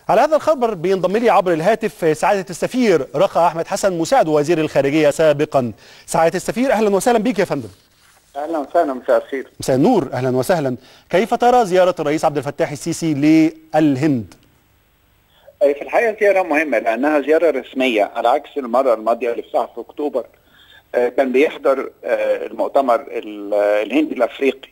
على هذا الخبر بينضم لي عبر الهاتف سعادة السفير رخا أحمد حسن مساعد وزير الخارجية سابقا سعادة السفير أهلا وسهلا بك يا فندم اهلا وسهلا مساء الخير مساء النور أهلا وسهلا كيف ترى زيارة الرئيس عبد الفتاح السيسي للهند في الحقيقه زياره مهمه لانها زياره رسميه على عكس المره الماضيه اللي في شهر اكتوبر كان بيحضر المؤتمر الهندي الافريقي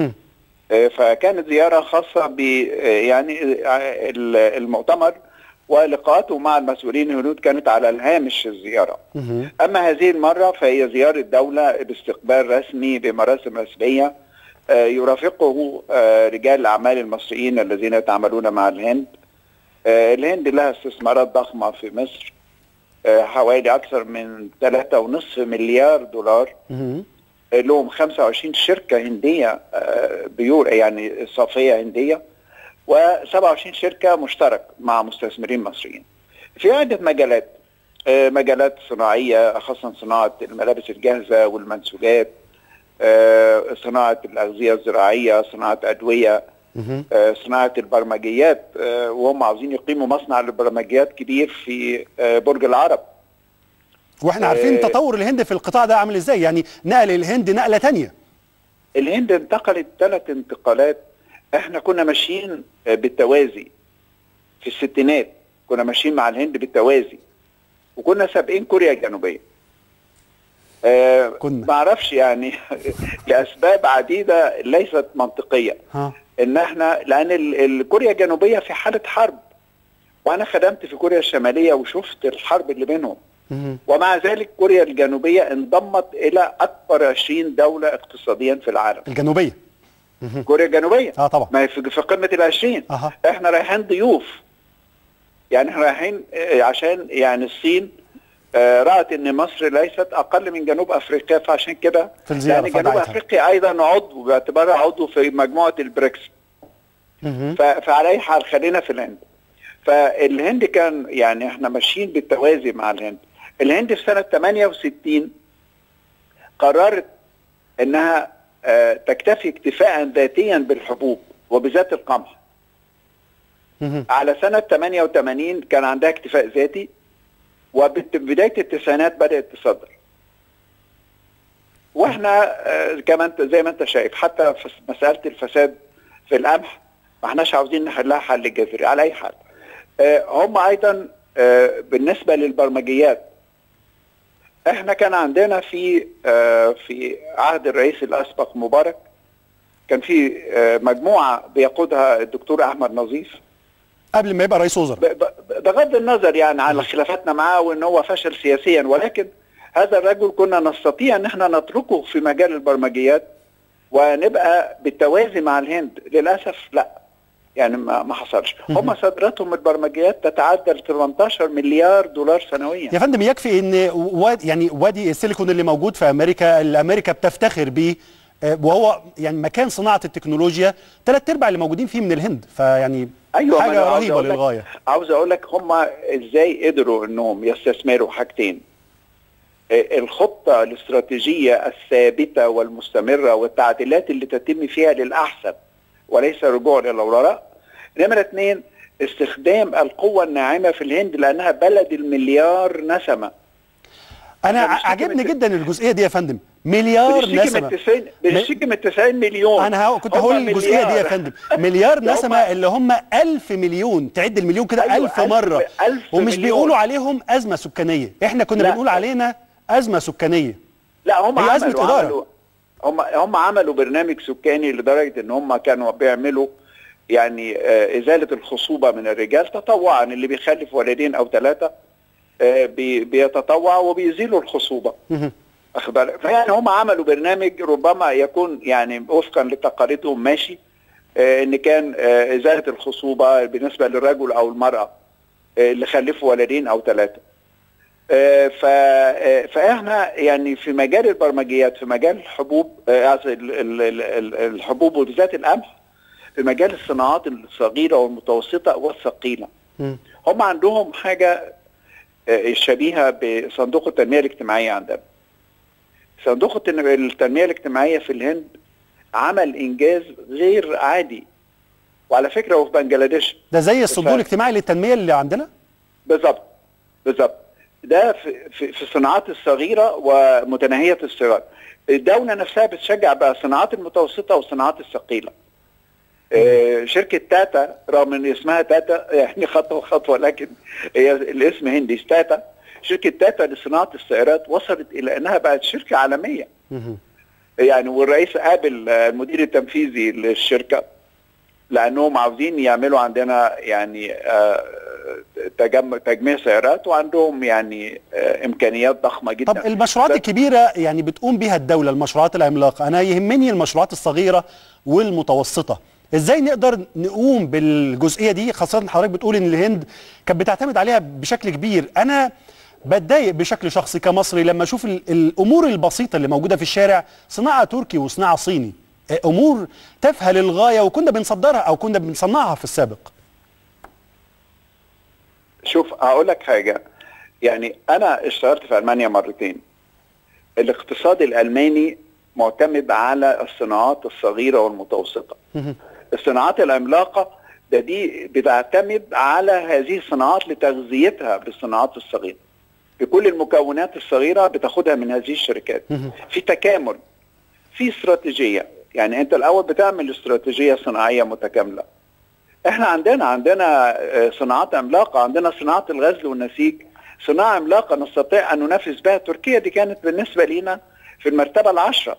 فكانت زياره خاصه ب يعني المؤتمر ولقاءاته مع المسؤولين الهنود كانت على الهامش الزياره. اما هذه المره فهي زياره دوله باستقبال رسمي بمراسم رسميه يرافقه رجال الاعمال المصريين الذين يتعاملون مع الهند. الهند لها استثمارات ضخمه في مصر حوالي اكثر من 3.5 مليار دولار لهم 25 شركه هنديه بيور يعني صافيه هنديه و27 شركه مشترك مع مستثمرين مصريين. في عده مجالات مجالات صناعيه خاصه صناعه الملابس الجاهزه والمنسوجات صناعه الاغذيه الزراعيه صناعه ادويه صناعه البرمجيات وهم عاوزين يقيموا مصنع للبرمجيات كبير في برج العرب واحنا عارفين تطور الهند في القطاع ده عامل ازاي يعني نقل الهند نقله تانية الهند انتقلت ثلاث انتقالات احنا كنا ماشيين بالتوازي في الستينات كنا ماشيين مع الهند بالتوازي وكنا سابقين كوريا الجنوبيه آه كنا ما اعرفش يعني لاسباب عديده ليست منطقيه ها. ان احنا لان كوريا الجنوبيه في حاله حرب وانا خدمت في كوريا الشماليه وشفت الحرب اللي بينهم ومع ذلك كوريا الجنوبيه انضمت الى اكبر 20 دوله اقتصاديا في العالم الجنوبيه كوريا الجنوبيه اه طبعا ما هي في قمه ال 20 أه. احنا رايحين ضيوف يعني احنا رايحين عشان يعني الصين آه رأت ان مصر ليست اقل من جنوب افريقيا فعشان كده في الزيارة يعني جنوب افريقيا ايضا عضو باعتبارها عضو في مجموعه البريكس فعلى اي حال خلينا في الهند فالهند كان يعني احنا ماشيين بالتوازي مع الهند الهند في سنه 68 قررت انها آه تكتفي اكتفاء ذاتيا بالحبوب وبذات القمح على سنه 88 كان عندها اكتفاء ذاتي وبدايه التسعينات بدات تصدر واحنا آه كمان زي ما انت شايف حتى في مساله الفساد في القمح ما احناش عاوزين نحلها حل جذري على اي حال آه هم ايضا آه بالنسبه للبرمجيات احنا كان عندنا في في عهد الرئيس الاسبق مبارك كان في مجموعه بيقودها الدكتور احمد نظيف قبل ما يبقى رئيس وزراء بغض النظر يعني على خلافاتنا معاه وان هو فشل سياسيا ولكن هذا الرجل كنا نستطيع ان احنا نتركه في مجال البرمجيات ونبقى بالتوازي مع الهند للاسف لا يعني ما ما حصلش هم صادراتهم البرمجيات تتعدى 18 مليار دولار سنويا يا فندم يكفي ان واد يعني وادي السيليكون اللي موجود في امريكا اللي امريكا بتفتخر بيه وهو يعني مكان صناعه التكنولوجيا ثلاث ارباع اللي موجودين فيه من الهند فيعني أيوة حاجه رهيبه للغايه عاوز اقول لك هم ازاي قدروا انهم يستثمروا حاجتين الخطه الاستراتيجيه الثابته والمستمره والتعديلات اللي تتم فيها للاحسن وليس الرجوع الى الوراء نمرة اثنين استخدام القوة الناعمة في الهند لأنها بلد المليار نسمة أنا عجبني جدا الجزئية دي يا فندم مليار نسمة بنشتكي من 90 مليون أنا كنت هقول الجزئية دي يا فندم مليار نسمة اللي هم 1000 مليون تعد المليون كده أيوة 1000 مرة ألف ومش مليون. بيقولوا عليهم أزمة سكانية إحنا كنا لا. بنقول علينا أزمة سكانية لا هم هي أزمة عملوا إدارة. عملوا هم هم عملوا برنامج سكاني لدرجة إن هم كانوا بيعملوا يعني آه، إزالة الخصوبة من الرجال تطوعا اللي بيخلف ولدين أو ثلاثة آه، بي- بيتطوع وبيزيلوا الخصوبة واخد بالك فيعني هم عملوا برنامج ربما يكون يعني وفقا لتقاليدهم ماشي آه، ان كان آه، ازاله الخصوبه بالنسبه للرجل او المراه آه، اللي خلفوا ولدين او ثلاثه آه، ف آه، فاحنا يعني في مجال البرمجيات في مجال الحبوب آه، قصدي ال- ال- ال- ال- الحبوب وبالذات القمح في مجال الصناعات الصغيره والمتوسطه والثقيله مم. هم عندهم حاجه آه، شبيهه بصندوق التنميه الاجتماعيه عندنا صندوق التن- التنميه الاجتماعيه في الهند عمل انجاز غير عادي وعلى فكره وفي بنجلاديش ده زي الصندوق ف- الاجتماعي للتنميه اللي عندنا بالظبط بالظبط ده في في في الصناعات الصغيره ومتناهيه الصغر الدوله نفسها بتشجع بقى الصناعات المتوسطه والصناعات الثقيله آه، شركه تاتا رغم ان اسمها تاتا يعني خطوه خطوه لكن هي الاسم هندي تاتا شركه تاتا لصناعه السيارات وصلت الى انها بقت شركه عالميه مهم. يعني والرئيس قابل آه، المدير التنفيذي للشركه لانهم عاوزين يعملوا عندنا يعني آه، تجمع تجميع سيارات وعندهم يعني آه، امكانيات ضخمه جدا طب المشروعات بس- الكبيره يعني بتقوم بها الدوله المشروعات العملاقه انا يهمني المشروعات الصغيره والمتوسطه ازاي نقدر نقوم بالجزئيه دي خاصه إن حضرتك بتقول ان الهند كانت بتعتمد عليها بشكل كبير انا بتضايق بشكل شخصي كمصري لما اشوف ال- الامور البسيطه اللي موجوده في الشارع صناعه تركي وصناعه صيني آه، امور تافهه للغايه وكنا بنصدرها او كنا بنصنعها في السابق شوف هقول لك حاجه يعني انا اشتغلت في المانيا مرتين الاقتصاد الالماني معتمد على الصناعات الصغيره والمتوسطه الصناعات العملاقه ده دي بتعتمد على هذه الصناعات لتغذيتها بالصناعات الصغيره بكل المكونات الصغيره بتاخدها من هذه الشركات في تكامل في استراتيجيه يعني انت الاول بتعمل استراتيجيه صناعيه متكامله احنا عندنا عندنا آه، صناعات عملاقه عندنا صناعه الغزل والنسيج صناعه عملاقه نستطيع ان ننافس بها تركيا دي كانت بالنسبه لنا في المرتبه العشره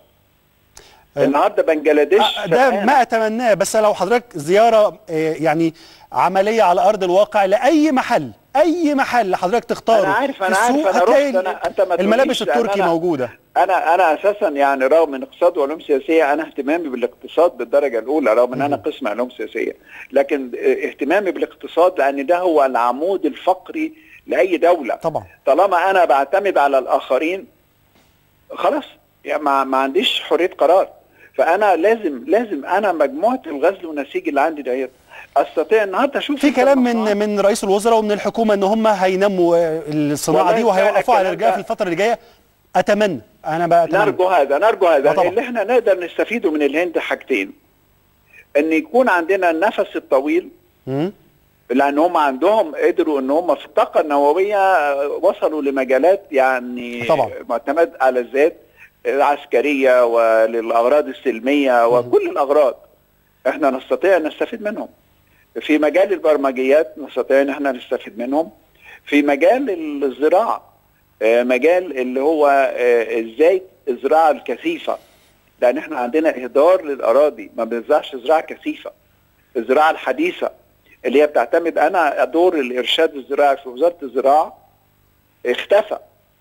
آه. النهارده بنجلاديش آه، ده سبقانا. ما اتمناه بس لو حضرتك زياره آه، يعني عمليه على ارض الواقع لاي محل اي محل حضرتك تختاره انا عارف في انا عارف السوق انا هتلاقي رحت انا انت ما الملابس تقوليش، لأن التركي أنا- موجوده انا انا اساسا يعني رغم ان اقتصاد وعلوم سياسيه انا اهتمامي بالاقتصاد بالدرجه الاولى رغم ان انا قسم علوم سياسيه لكن اه، اهتمامي بالاقتصاد لان ده هو العمود الفقري لاي دوله طبعا طالما انا بعتمد على الاخرين خلاص يعني ما, ما عنديش حريه قرار فانا لازم لازم انا مجموعه الغزل والنسيج اللي عندي ديت استطيع النهارده اشوف في أنت كلام المصنع- من من رئيس الوزراء ومن الحكومه ان هم هينموا آه، الصناعه والله دي فعلا وهيوقفوا على الكلام رجلها ده- في الفتره اللي جايه اتمنى انا بقى اتمنى نرجو هذا نرجو هذا آه طبعا. اللي احنا نقدر نستفيده من الهند حاجتين ان يكون عندنا النفس الطويل مم. لان هم عندهم قدروا ان هم في الطاقه النوويه وصلوا لمجالات يعني طبعا. معتمد على الذات العسكريه وللاغراض السلميه وكل الاغراض احنا نستطيع ان نستفيد منهم في مجال البرمجيات نستطيع ان احنا نستفيد منهم في مجال الزراعه آه، مجال اللي هو آه، ازاي الزراعه الكثيفه لان احنا عندنا اهدار للاراضي ما بنزرعش زراعه كثيفه الزراعه الحديثه اللي هي بتعتمد انا دور الارشاد الزراعي في وزاره الزراعه اختفى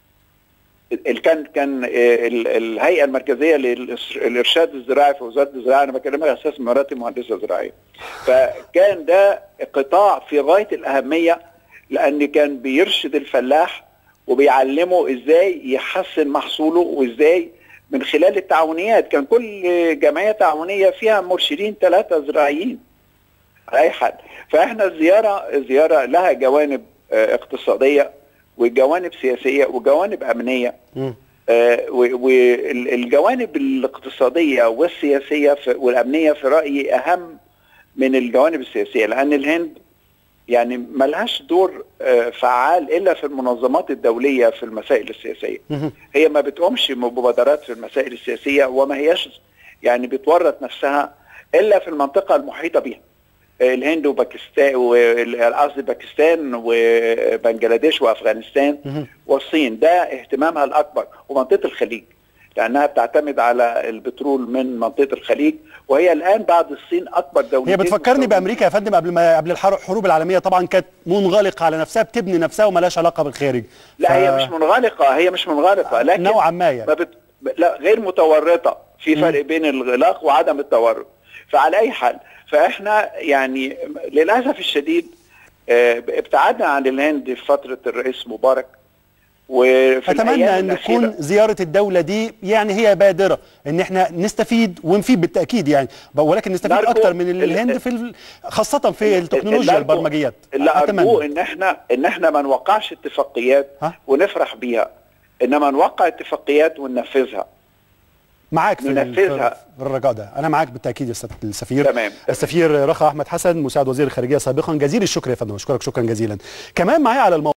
ال- كان كان آه، ال- الهيئه المركزيه للارشاد الزراعي في وزاره الزراعه انا بكلمك على اساس مراتي مهندسه زراعيه فكان ده قطاع في غايه الاهميه لان كان بيرشد الفلاح وبيعلمه ازاي يحسن محصوله وازاي من خلال التعاونيات كان كل جمعيه تعاونيه فيها مرشدين ثلاثه زراعيين على اي حال فاحنا الزياره الزياره لها جوانب آه، اقتصاديه وجوانب سياسيه وجوانب امنيه مم. والجوانب الاقتصاديه والسياسيه في- والامنيه في رايي اهم من الجوانب السياسيه لان الهند يعني ملهاش دور آه، فعال الا في المنظمات الدوليه في المسائل السياسيه مهم. هي ما بتقومش مبادرات في المسائل السياسيه وما هياش يعني بتورط نفسها الا في المنطقه المحيطه بها الهند وباكستان قصدي باكستان وبنجلاديش وافغانستان مهم. والصين ده اهتمامها الاكبر ومنطقه الخليج لانها بتعتمد على البترول من منطقه الخليج وهي الان بعد الصين اكبر دولتين هي بتفكرني مستوردين. بامريكا يا فندم قبل ما قبل الحرب الحروب العالميه طبعا كانت منغلقه على نفسها بتبني نفسها ومالهاش علاقه بالخارج لا ف- هي مش منغلقه هي مش منغلقه لكن نوعا ما يعني ما بت... لا غير متورطه في فرق بين الغلاق وعدم التورط فعلى اي حال فاحنا يعني للاسف الشديد آه، ابتعدنا عن الهند في فتره الرئيس مبارك وفي اتمنى الأيام ان تكون الأخيرة زياره الدوله دي يعني هي بادره ان احنا نستفيد ونفيد بالتاكيد يعني ب- ولكن نستفيد نرجو اكتر من ال- الهند في ال- خاصه في اللي التكنولوجيا أرجو- البرمجيات اللي ارجوه اتمنى ان احنا ان احنا ما نوقعش اتفاقيات ها؟ ونفرح بيها انما نوقع اتفاقيات وننفذها معاك في ال- ننفذها. في الرجاء ده انا معاك بالتاكيد يا سياده السفير تمام، تمام. السفير رخا احمد حسن مساعد وزير الخارجيه سابقا جزيل الشكر يا فندم اشكرك شكرا جزيلا كمان معايا على الموضوع